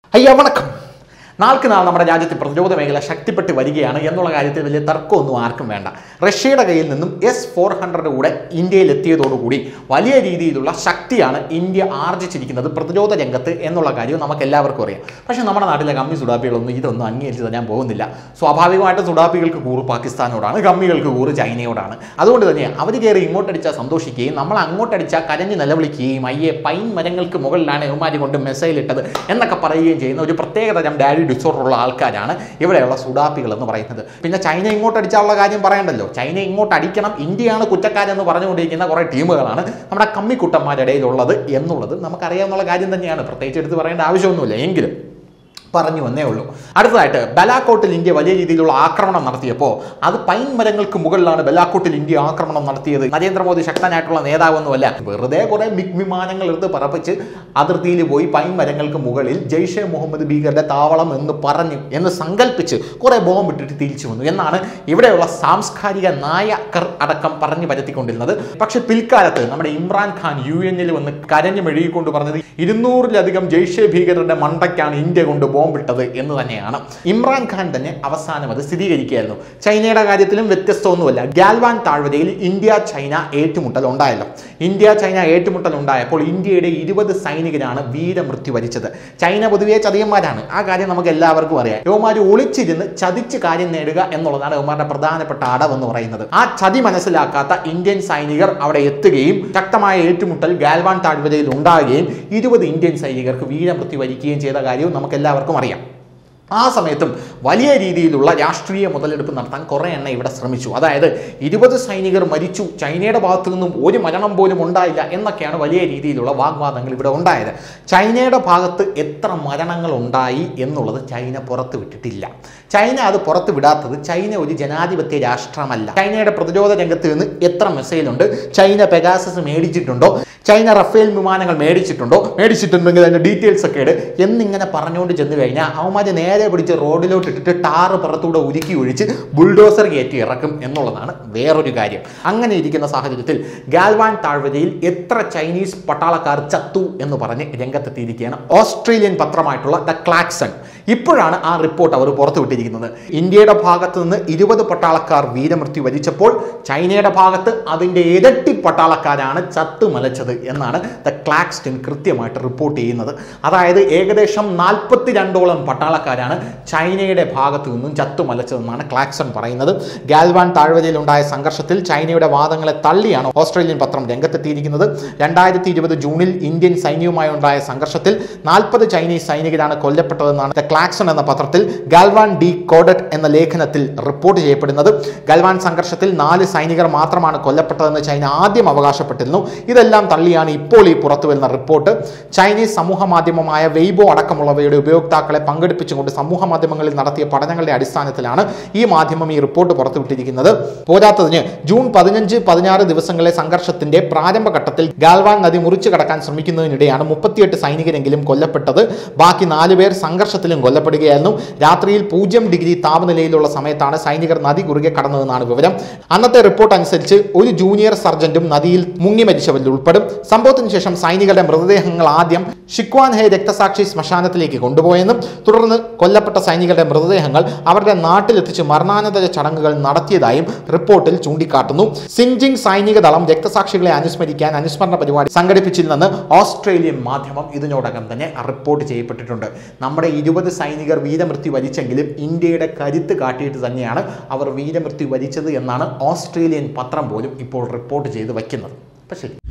അയ്യ വണക്കം നാൾക്ക് നാൾ നമ്മുടെ രാജ്യത്തെ പ്രതിരോധ മേഖല ശക്തിപ്പെട്ട് വരികയാണ് എന്നുള്ള കാര്യത്തിൽ വലിയ തർക്കമൊന്നും ആർക്കും വേണ്ട റഷ്യയുടെ കയ്യിൽ നിന്നും എസ് ഫോർ ഹൺഡ്രഡ് കൂടെ ഇന്ത്യയിൽ എത്തിയതോടുകൂടി വലിയ രീതിയിലുള്ള ശക്തിയാണ് ഇന്ത്യ ആർജിച്ചിരിക്കുന്നത് പ്രതിരോധ രംഗത്ത് എന്നുള്ള കാര്യം നമുക്ക് എല്ലാവർക്കും അറിയാം പക്ഷേ നമ്മുടെ നാട്ടിലെ കമ്മി സുഡാപ്പികളൊന്നും ഇതൊന്നും അംഗീകരിച്ച് തരാൻ പോകുന്നില്ല സ്വാഭാവികമായിട്ട് സുഡാപ്പികൾക്ക് കൂറ് പാകിസ്ഥാനോടാണ് കമ്മികൾക്ക് കൂറ് ചൈനയോടാണ് അതുകൊണ്ട് തന്നെ അവർ കയറി ഇങ്ങോട്ടടിച്ചാൽ സന്തോഷിക്കുകയും നമ്മൾ അങ്ങോട്ടടിച്ചാൽ കരഞ്ഞ് നിലവിളിക്കുകയും അയ്യേ പൈൻ മരങ്ങൾക്ക് മുകളിലാണ് യവമാരി കൊണ്ട് മെസ്സൈൽ ഇട്ടത് എന്നൊക്കെ പറയുകയും ചെയ്യുന്ന ഒരു പ്രത്യേക തരം ഡാഡി ഡിസോർഡർ ഉള്ള ആൾക്കാരാണ് ഇവിടെയുള്ള സുഡാപ്പികൾ എന്ന് പറയുന്നത് പിന്നെ ചൈന ഇങ്ങോട്ട് അടിച്ചാലുള്ള കാര്യം പറയണ്ടല്ലോ ചൈന ഇങ്ങോട്ട് അടിക്കണം ഇന്ത്യയാണ് കുറ്റക്കാരെന്ന് പറഞ്ഞുകൊണ്ടിരിക്കുന്ന കുറേ ടീമുകളാണ് നമ്മുടെ കമ്മിക്കുട്ടന്മാരുടെ ഇടയിലുള്ളത് എന്നുള്ളത് നമുക്കറിയാവുന്ന കാര്യം തന്നെയാണ് പ്രത്യേകിച്ച് എടുത്ത് പറയേണ്ട ആവശ്യമൊന്നുമില്ല എങ്കിലും പറഞ്ഞു വന്നേ ഉള്ളൂ അടുത്തതായിട്ട് ബലാക്കോട്ടിൽ ഇന്ത്യ വലിയ രീതിയിലുള്ള ആക്രമണം നടത്തിയപ്പോൾ അത് പൈൻ മരങ്ങൾക്ക് മുകളിലാണ് ബലാക്കോട്ടിൽ ഇന്ത്യ ആക്രമണം നടത്തിയത് നരേന്ദ്രമോദി ശക്തനായിട്ടുള്ള നേതാവൊന്നുമല്ല വെറുതെ കുറെ മിഗ് വിമാനങ്ങൾ എടുത്ത് പറപ്പിച്ച് അതിർത്തിയിൽ പോയി പൈൻ മരങ്ങൾക്ക് മുകളിൽ ജെയ്ഷെ മുഹമ്മദ് ഭീകരന്റെ താവളം എന്ന് പറഞ്ഞു എന്ന് സങ്കല്പിച്ച് കുറെ ബോംബ് ഇട്ടിട്ട് തിരിച്ചു വന്നു എന്നാണ് ഇവിടെയുള്ള സാംസ്കാരിക നായകർ അടക്കം പറഞ്ഞു പരത്തിക്കൊണ്ടിരുന്നത് പക്ഷെ പിൽക്കാലത്ത് നമ്മുടെ ഇമ്രാൻ ഖാൻ യു എന്നിൽ വന്ന് കരഞ്ഞു മെഴുകിക്കൊണ്ട് പറഞ്ഞത് ഇരുന്നൂറിലധികം ജെയ്ഷെ ഭീകരരുടെ മണ്ടയ്ക്കാണ് ഇന്ത്യ കൊണ്ട് ബോംബിട്ടത് എന്ന് തന്നെയാണ് ഇമ്രാൻ ഖാൻ തന്നെ അവസാനം അത് സ്ഥിരീകരിക്കുകയായിരുന്നു ചൈനയുടെ കാര്യത്തിലും വ്യത്യസ്തമൊന്നുമല്ല ഗാൽവാൻ താഴ്വരയിൽ ഇന്ത്യ ചൈന ഏറ്റുമുട്ടൽ ഉണ്ടായല്ലോ ഇന്ത്യ ചൈന ഏറ്റുമുട്ടൽ ഉണ്ടായപ്പോൾ ഇന്ത്യയുടെ ഇരുപത് സൈനികരാണ് വീരമൃത്യു വരിച്ചത് ചൈന പൊതുവെ ചതിയന്മാരാണ് ആ കാര്യം നമുക്ക് എല്ലാവർക്കും അറിയാം യോമാര് ഒളിച്ചിരുന്ന് ചതിച്ച് കാര്യം നേടുക എന്നുള്ളതാണ് യോമാരുടെ പ്രധാനപ്പെട്ട അടവെന്ന് പറയുന്നത് ആ ചതി മനസ്സിലാക്കാത്ത ഇന്ത്യൻ സൈനികർ അവിടെ എത്തുകയും ശക്തമായ ഏറ്റുമുട്ടൽ ഗാൽവാൻ താഴ്വരയിൽ ഉണ്ടാകുകയും ഇരുപത് ഇന്ത്യൻ സൈനികർക്ക് വീരമൃത്യു വരിക്കുകയും ചെയ്ത കാര്യവും നമുക്ക് എല്ലാവർക്കും അറിയാം ആ സമയത്തും വലിയ രീതിയിലുള്ള രാഷ്ട്രീയ മുതലെടുപ്പ് നടത്താൻ കുറേ എണ്ണ ഇവിടെ ശ്രമിച്ചു അതായത് ഇരുപത് സൈനികർ മരിച്ചു ചൈനയുടെ ഭാഗത്തു നിന്നും ഒരു മരണം പോലും ഉണ്ടായില്ല എന്നൊക്കെയാണ് വലിയ രീതിയിലുള്ള വാഗ്വാദങ്ങൾ ഇവിടെ ഉണ്ടായത് ചൈനയുടെ ഭാഗത്ത് എത്ര മരണങ്ങൾ ഉണ്ടായി എന്നുള്ളത് ചൈന പുറത്ത് വിട്ടിട്ടില്ല ചൈന അത് പുറത്ത് വിടാത്തത് ചൈന ഒരു ജനാധിപത്യ രാഷ്ട്രമല്ല ചൈനയുടെ പ്രതിരോധ രംഗത്ത് നിന്ന് എത്ര മിസൈലുണ്ട് ചൈന പെഗാസസ് മേടിച്ചിട്ടുണ്ടോ ചൈന റഫേൽ വിമാനങ്ങൾ മേടിച്ചിട്ടുണ്ടോ മേടിച്ചിട്ടുണ്ടെങ്കിൽ അതിന്റെ ഡീറ്റെയിൽസ് ഒക്കെ ഇട് എന്നിങ്ങനെ പറഞ്ഞുകൊണ്ട് ചെന്ന് കഴിഞ്ഞാൽ അവന്മാര് നേരെ പിടിച്ച് റോഡിലോട്ട് ഇട്ടിട്ട് ടാറ് പുറത്തൂടെ ഉരുക്കി ഒഴിച്ച് ബുൾഡോസർ കയറ്റി ഇറക്കും എന്നുള്ളതാണ് വേറൊരു കാര്യം അങ്ങനെ ഇരിക്കുന്ന സാഹചര്യത്തിൽ ഗാൽവാൻ താഴ്വരയിൽ എത്ര ചൈനീസ് പട്ടാളക്കാർ ചത്തു എന്ന് പറഞ്ഞ് രംഗത്തെത്തിയിരിക്കുകയാണ് ഓസ്ട്രേലിയൻ പത്രമായിട്ടുള്ള ദ ക്ലാക്സൺ ഇപ്പോഴാണ് ആ റിപ്പോർട്ട് അവർ പുറത്തുവിട്ടിരിക്കുന്നത് ഇന്ത്യയുടെ ഭാഗത്ത് നിന്ന് ഇരുപത് പട്ടാളക്കാർ വീരമൃത്യു വരിച്ചപ്പോൾ ചൈനയുടെ ഭാഗത്ത് അതിൻ്റെ ഇരട്ടി പട്ടാളക്കാരാണ് ചത്തു മലച്ചത് എന്നാണ് ദ ക്ലാക്സ്റ്റൺ കൃത്യമായിട്ട് റിപ്പോർട്ട് ചെയ്യുന്നത് അതായത് ഏകദേശം നാൽപ്പത്തി രണ്ടോളം പട്ടാളക്കാരാണ് ചൈനയുടെ ഭാഗത്തു നിന്നും ചത്തു മലച്ചതെന്നാണ് ക്ലാക്സൺ പറയുന്നത് ഗാൽവാൻ താഴ്വരയിലുണ്ടായ സംഘർഷത്തിൽ ചൈനയുടെ വാദങ്ങളെ തള്ളിയാണ് ഓസ്ട്രേലിയൻ പത്രം രംഗത്തെത്തിയിരിക്കുന്നത് രണ്ടായിരത്തി ഇരുപത് ജൂണിൽ ഇന്ത്യൻ സൈന്യവുമായി ഉണ്ടായ സംഘർഷത്തിൽ നാൽപ്പത് ചൈനീസ് സൈനികരാണ് കൊല്ലപ്പെട്ടതെന്നാണ് ദ ക്ലാക്സൺ എന്ന പത്രത്തിൽ ഗാൽവാൻ ഡി കോഡറ്റ് എന്ന ലേഖനത്തിൽ റിപ്പോർട്ട് ചെയ്യപ്പെടുന്നത് ഗൽവാൻ സംഘർഷത്തിൽ നാല് സൈനികർ മാത്രമാണ് കൊല്ലപ്പെട്ടതെന്ന് ചൈന ആദ്യം അവകാശപ്പെട്ടിരുന്നു ഇതെല്ലാം തള്ളിയാണ് ഇപ്പോൾ ഈ പുറത്തു വരുന്ന റിപ്പോർട്ട് ചൈനീസ് സമൂഹ മാധ്യമമായ വെയ്ബോ അടക്കമുള്ളവയുടെ ഉപയോക്താക്കളെ പങ്കെടുപ്പിച്ചുകൊണ്ട് സമൂഹ മാധ്യമങ്ങളിൽ നടത്തിയ പഠനങ്ങളുടെ അടിസ്ഥാനത്തിലാണ് ഈ മാധ്യമം ഈ റിപ്പോർട്ട് പുറത്തുവിട്ടിരിക്കുന്നത് പോരാത്തതിന് ജൂൺ പതിനഞ്ച് പതിനാറ് ദിവസങ്ങളിലെ സംഘർഷത്തിന്റെ പ്രാരംഭഘട്ടത്തിൽ ഗാൽവാൻ നദി മുറിച്ചു കടക്കാൻ ശ്രമിക്കുന്നതിനിടെയാണ് മുപ്പത്തിയെട്ട് സൈനികരെങ്കിലും കൊല്ലപ്പെട്ടത് ബാക്കി നാലുപേർ സംഘർഷത്തിലും കൊല്ലപ്പെടുകയായിരുന്നു രാത്രിയിൽ പൂജ്യം ഡിഗ്രി താപനിലയിലുള്ള സമയത്താണ് സൈനികർ നദി കുറുകെ കടന്നതെന്നാണ് വിവരം അന്നത്തെ റിപ്പോർട്ട് അനുസരിച്ച് ഒരു ജൂനിയർ സർജന്റും നദിയിൽ മുങ്ങി മരിച്ചവരിൽ ഉൾപ്പെടും സംഭവത്തിന് ശേഷം സൈനികരുടെ മൃതദേഹങ്ങൾ ആദ്യം ഷിക്വാൻ ഹെ രക്തസാക്ഷി ശ്മശാനത്തിലേക്ക് കൊണ്ടുപോയെന്നും തുടർന്ന് കൊല്ലപ്പെട്ട സൈനികരുടെ മൃതദേഹങ്ങൾ അവരുടെ നാട്ടിലെത്തിച്ച് മരണാനന്തര ചടങ്ങുകൾ നടത്തിയതായും റിപ്പോർട്ടിൽ ചൂണ്ടിക്കാട്ടുന്നു സിൻജിങ് സൈനിക ദളം രക്തസാക്ഷികളെ അനുസ്മരിക്കാൻ അനുസ്മരണ പരിപാടി സംഘടിപ്പിച്ചില്ലെന്ന് ഓസ്ട്രേലിയൻ മാധ്യമം ഇതിനോടകം തന്നെ റിപ്പോർട്ട് ചെയ്യപ്പെട്ടിട്ടുണ്ട് നമ്മുടെ ഇരുപത് സൈനികർ വീരമൃത്യു വരിച്ചെങ്കിലും ഇന്ത്യയുടെ കരുത്ത് കാട്ടിയിട്ട് തന്നെയാണ് അവർ വീരമൃത്യു വരിച്ചത് എന്നാണ് ഓസ്ട്രേലിയൻ പത്രം പോലും ഇപ്പോൾ റിപ്പോർട്ട് ചെയ്ത് വയ്ക്കുന്നത് അപ്പം ശരി